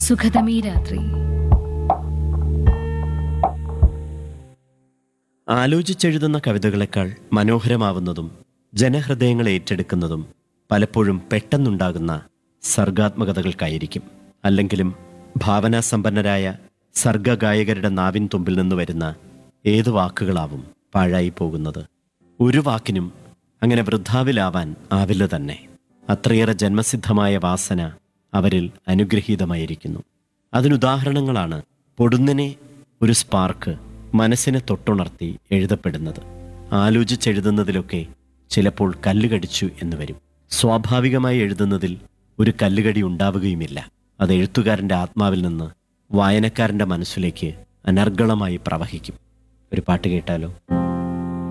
സുഖതമീ രാത്രി ആലോചിച്ചെഴുതുന്ന കവിതകളെക്കാൾ മനോഹരമാവുന്നതും ജനഹൃദയങ്ങൾ ഏറ്റെടുക്കുന്നതും പലപ്പോഴും പെട്ടെന്നുണ്ടാകുന്ന സർഗാത്മകതകൾക്കായിരിക്കും അല്ലെങ്കിലും ഭാവനാസമ്പന്നരായ സർഗഗായകരുടെ നാവിൻ തുമ്പിൽ നിന്ന് വരുന്ന ഏതു വാക്കുകളാവും പാഴായി പോകുന്നത് ഒരു വാക്കിനും അങ്ങനെ വൃദ്ധാവിലാവാൻ ആവില്ല തന്നെ അത്രയേറെ ജന്മസിദ്ധമായ വാസന അവരിൽ അനുഗ്രഹീതമായിരിക്കുന്നു അതിനുദാഹരണങ്ങളാണ് പൊടുന്നനെ ഒരു സ്പാർക്ക് മനസ്സിനെ തൊട്ടുണർത്തി എഴുതപ്പെടുന്നത് ആലോചിച്ചെഴുതുന്നതിലൊക്കെ ചിലപ്പോൾ കല്ലുകടിച്ചു എന്ന് വരും സ്വാഭാവികമായി എഴുതുന്നതിൽ ഒരു കല്ലുകടി ഉണ്ടാവുകയുമില്ല അത് എഴുത്തുകാരൻ്റെ ആത്മാവിൽ നിന്ന് വായനക്കാരൻ്റെ മനസ്സിലേക്ക് അനർഗളമായി പ്രവഹിക്കും ഒരു പാട്ട് കേട്ടാലോ